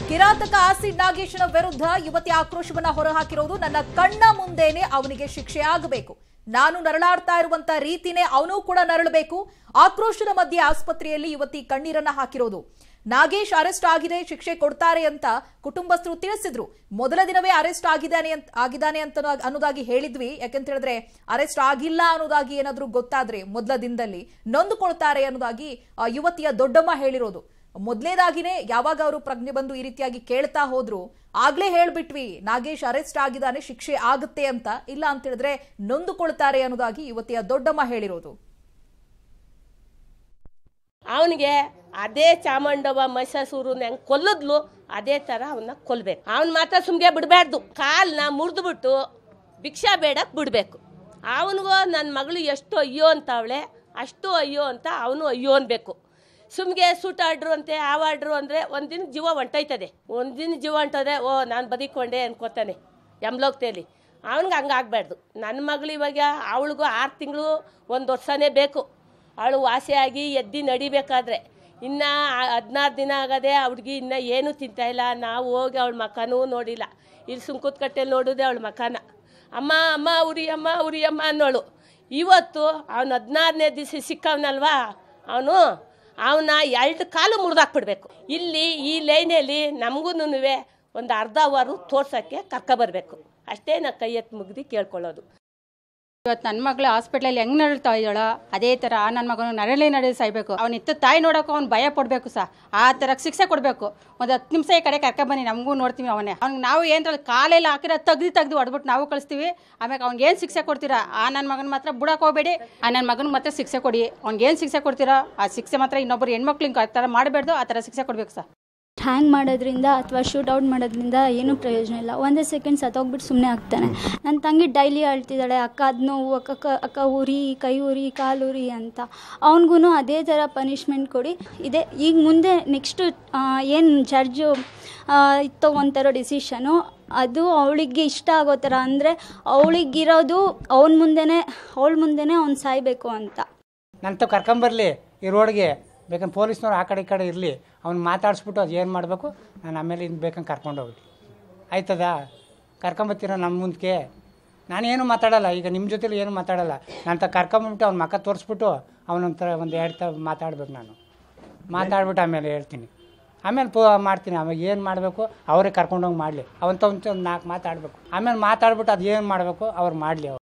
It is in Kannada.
ಕಿರಾತಕ ಆಸಿಡ್ ನಾಗೇಶನ ವಿರುದ್ಧ ಯುವತಿ ಆಕ್ರೋಶವನ್ನ ಹೊರಹಾಕಿರೋದು ನನ್ನ ಕಣ್ಣ ಮುಂದೆನೆ ಅವನಿಗೆ ಶಿಕ್ಷೆ ಆಗಬೇಕು ನಾನು ನರಳಾಡ್ತಾ ಇರುವಂತ ರೀತಿನೇ ಅವನು ಕೂಡ ನರಳಬೇಕು ಆಕ್ರೋಶದ ಮಧ್ಯೆ ಆಸ್ಪತ್ರೆಯಲ್ಲಿ ಯುವತಿ ಕಣ್ಣೀರನ್ನ ಹಾಕಿರೋದು ನಾಗೇಶ್ ಅರೆಸ್ಟ್ ಆಗಿದೆ ಶಿಕ್ಷೆ ಕೊಡ್ತಾರೆ ಅಂತ ಕುಟುಂಬಸ್ಥರು ತಿಳಿಸಿದ್ರು ಮೊದಲ ದಿನವೇ ಅರೆಸ್ಟ್ ಆಗಿದ್ದಾನೆ ಅಂತ ಆಗಿದ್ದಾನೆ ಅಂತ ಅನ್ನೋದಾಗಿ ಹೇಳಿದ್ವಿ ಯಾಕಂತ ಹೇಳಿದ್ರೆ ಅರೆಸ್ಟ್ ಆಗಿಲ್ಲ ಅನ್ನೋದಾಗಿ ಏನಾದ್ರೂ ಗೊತ್ತಾದ್ರೆ ಮೊದಲ ದಿನದಲ್ಲಿ ನೊಂದುಕೊಳ್ತಾರೆ ಅನ್ನೋದಾಗಿ ಆ ಯುವತಿಯ ದೊಡ್ಡಮ್ಮ ಹೇಳಿರೋದು ಮೊದಲನೇದಾಗಿನೇ ಯಾವಾಗ ಅವರು ಪ್ರಜ್ಞೆ ಬಂದು ಈ ರೀತಿಯಾಗಿ ಕೇಳ್ತಾ ಹೋದ್ರು ಆಗ್ಲೇ ಹೇಳ್ಬಿಟ್ವಿ ನಾಗೇಶ್ ಅರೆಸ್ಟ್ ಆಗಿದ್ದಾನೆ ಶಿಕ್ಷೆ ಆಗುತ್ತೆ ಅಂತ ಇಲ್ಲ ಅಂತ ಹೇಳಿದ್ರೆ ನೊಂದುಕೊಳ್ತಾರೆ ಅನ್ನೋದಾಗಿ ಯುವತಿಯ ದೊಡ್ಡಮ್ಮ ಹೇಳಿರೋದು ಅವನಿಗೆ ಅದೇ ಚಾಮುಂಡವ ಮಹಿಷಾಸುರನ ಹೆಂಗ್ ಕೊಲ್ಲದ್ಲು ಅದೇ ಥರ ಅವನ್ನ ಕೊಲ್ಬೇಕು ಅವನ್ ಮಾತ್ರ ಸುಮ್ಗೆ ಬಿಡಬಾರ್ದು ಕಾಲ್ನ ಮುರಿದ್ಬಿಟ್ಟು ಭಿಕ್ಷಾ ಬೇಡಕ್ಕೆ ಬಿಡಬೇಕು ಅವನಿಗೂ ನನ್ನ ಮಗಳು ಎಷ್ಟು ಅಯ್ಯೋ ಅಂತವಳೆ ಅಷ್ಟು ಅಯ್ಯೋ ಅಂತ ಅವನು ಅಯ್ಯೋ ಅನ್ಬೇಕು ಸುಮ್ಗೆ ಸೂಟ್ ಆಡ್ರು ಅಂತೆ ಆವ್ ಆಡ್ರು ಅಂದರೆ ಒಂದಿನ ಜೀವ ಹೊಂಟೋಯ್ತದೆ ಒಂದಿನ ಜೀವ ಹೊಂಟೋದೆ ಓ ನಾನು ಬದುಕೊಂಡೆ ಅನ್ಕೋತಾನೆ ಯಮ್ಲೋಕ್ತೇಲಿ ಅವ್ನಿಗೆ ಹಂಗೆ ಆಗಬಾರ್ದು ನನ್ನ ಮಗಳು ಇವಾಗ ಅವಳಿಗೂ ಆರು ತಿಂಗಳು ಒಂದು ವರ್ಷನೇ ಬೇಕು ಅವಳು ವಾಸಿಯಾಗಿ ಎದ್ದು ನಡಿಬೇಕಾದ್ರೆ ಇನ್ನು ಹದಿನಾರು ದಿನ ಆಗದೆ ಆ ಹುಡುಗಿ ಇನ್ನೂ ಏನೂ ತಿಂತಾ ಇಲ್ಲ ನಾವು ಹೋಗಿ ಅವಳ ಮಖನೂ ನೋಡಿಲ್ಲ ಇಲ್ಲಿ ಸುಂಕುತ್ಕಟ್ಟೆಲಿ ನೋಡಿದೆ ಅವಳ ಮಖನ ಅಮ್ಮ ಅಮ್ಮ ಉರಿ ಅಮ್ಮ ಉರಿ ಅಮ್ಮ ಅನ್ನೋಳು ಇವತ್ತು ಅವನು ಹದಿನಾರನೇ ದಿವಸ ಸಿಕ್ಕವನಲ್ವಾ ಅವನು ಅವನ ಎರಡು ಕಾಲು ಮುರಿದಾಕ್ಬಿಡ್ಬೇಕು ಇಲ್ಲಿ ಈ ಲೈನಲ್ಲಿ ನಮಗೂ ಒಂದು ಅರ್ಧ ಅವರು ತೋರ್ಸೋಕ್ಕೆ ಕರ್ಕೊಬರ್ಬೇಕು ಅಷ್ಟೇ ನಾ ಕೈ ಎತ್ತು ಮುಗ್ದು ಕೇಳ್ಕೊಳ್ಳೋದು ಇವತ್ತು ನನ್ನ ಮಗಳು ಹಾಸ್ಪಿಟ್ಲಲ್ಲಿ ಹೆಂಗ್ ನರಳ್ತಾ ಇದ್ದಾಳ ಅದೇ ಥರ ನನ್ನ ಮಗನು ನರಳಿ ನರಳಿ ಸಾಯ್ಬೇಕು ಅವ್ನ ಇತ್ತ ತಾಯಿ ನೋಡೋಕೆ ಅವ್ನು ಭಯ ಪಡಬೇಕು ಸಹ ಆ ಥರ ಶಿಕ್ಷೆ ಕೊಡಬೇಕು ಒಂದು ಹತ್ತು ನಿಮಿಷ ಈ ಕಡೆ ಕರ್ಕೊಂಬನ್ನಿ ನಮಗೂ ನೋಡ್ತೀವಿ ಅವನೇ ಅವ್ನಿಗೆ ನಾವು ಏನ್ರಲ್ಲಿ ಕಾಲೆಲ್ಲ ಹಾಕಿರೋ ತೆಗ್ದು ತೆಗ್ದು ಹೊಡ್ಬಿಟ್ಟು ನಾವು ಕಳಿಸ್ತೀವಿ ಆಮೇಲೆ ಅವ್ನಿಗೆ ಏನು ಶಿಕ್ಷೆ ಕೊಡ್ತೀರಾ ಆ ನನ್ನ ಮಗನ ಮಾತ್ರ ಬಿಡಕ್ಕೆ ಹೋಗಬೇಡಿ ಆ ನನ್ನ ಮಗನ ಮಾತ್ರ ಶಿಕ್ಷೆ ಕೊಡಿ ಅವ್ನಿಗೆ ಏನು ಶಿಕ್ಷೆ ಕೊಡ್ತೀರಾ ಆ ಶಿಕ್ಷೆ ಮಾತ್ರ ಇನ್ನೊಬ್ಬರು ಹೆಣ್ಮಕ್ಳಿಗೆ ಆ ಥರ ಮಾಡಬಾರ್ದು ಆ ಥರ ಶಿಕ್ಷೆ ಕೊಡ್ಬೇಕು ಸರ್ ಹ್ಯಾಂಗ್ ಮಾಡೋದ್ರಿಂದ ಅಥವಾ ಶೂಟ್ ಔಟ್ ಮಾಡೋದ್ರಿಂದ ಏನೂ ಪ್ರಯೋಜನ ಇಲ್ಲ ಒಂದೇ ಸೆಕೆಂಡ್ ಸತ್ತೋಗ್ಬಿಟ್ಟು ಸುಮ್ಮನೆ ಆಗ್ತಾನೆ ನನ್ನ ತಂಗಿ ಡೈಲಿ ಅಳ್ತಿದ್ದಾಳೆ ಅಕ್ಕ ಅದು ನೋವು ಅಕ್ಕ ಕ- ಅಕ್ಕ ಉರಿ ಕೈ ಉರಿ ಕಾಲು ಉರಿ ಅಂತ ಅವನಿಗೂ ಅದೇ ಥರ ಪನಿಷ್ಮೆಂಟ್ ಕೊಡಿ ಇದೆ ಈಗ ಮುಂದೆ ನೆಕ್ಸ್ಟು ಏನು ಜಡ್ಜು ತೊಗೊತಾರೋ ಡಿಸಿಷನು ಅದು ಅವಳಿಗೆ ಇಷ್ಟ ಆಗೋ ಥರ ಅಂದರೆ ಅವಳಿಗಿರೋದು ಅವನ ಮುಂದೆನೇ ಅವಳ ಮುಂದೆನೇ ಅವ್ನು ಸಾಯಬೇಕು ಅಂತ ನನ್ನ ಕರ್ಕೊಂಬರ್ಲಿ ಈ ರೋಡ್ಗೆ ಬೇಕಂದ್ರೆ ಪೊಲೀಸ್ನವ್ರು ಆ ಕಡೆ ಈ ಕಡೆ ಇರಲಿ ಅವ್ನು ಮಾತಾಡಿಸ್ಬಿಟ್ಟು ಅದು ಏನು ಮಾಡಬೇಕು ನಾನು ಆಮೇಲೆ ಇನ್ನು ಬೇಕಂಗೆ ಕರ್ಕೊಂಡು ಹೋಗ್ಲಿ ಆಯ್ತದಾ ಕರ್ಕೊಂಬತ್ತೀರ ನಮ್ಮ ಮುಂದಕ್ಕೆ ನಾನೇನು ಮಾತಾಡಲ್ಲ ಈಗ ನಿಮ್ಮ ಜೊತೆಲಿ ಏನು ಮಾತಾಡಲ್ಲ ನಾನು ತ ಕರ್ಕೊಂಬಂದ್ಬಿಟ್ಟು ಅವ್ನ ಮಕ್ಕ ತೋರಿಸ್ಬಿಟ್ಟು ಅವನೊಂಥರ ಒಂದು ಎರಡು ತ ಮಾತಾಡ್ಬೇಕು ನಾನು ಮಾತಾಡ್ಬಿಟ್ಟು ಆಮೇಲೆ ಹೇಳ್ತೀನಿ ಆಮೇಲೆ ಪೋ ಮಾಡ್ತೀನಿ ಆಮೇಲೆ ಏನು ಮಾಡಬೇಕು ಅವರೇ ಕರ್ಕೊಂಡೋಗಿ ಮಾಡಲಿ ಅವಂತ ಒಂದು ನಾಲ್ಕು ಮಾತಾಡಬೇಕು ಆಮೇಲೆ ಮಾತಾಡ್ಬಿಟ್ಟು ಅದು ಏನು ಮಾಡಬೇಕು ಅವ್ರು ಮಾಡಲಿ ಅವ್ರು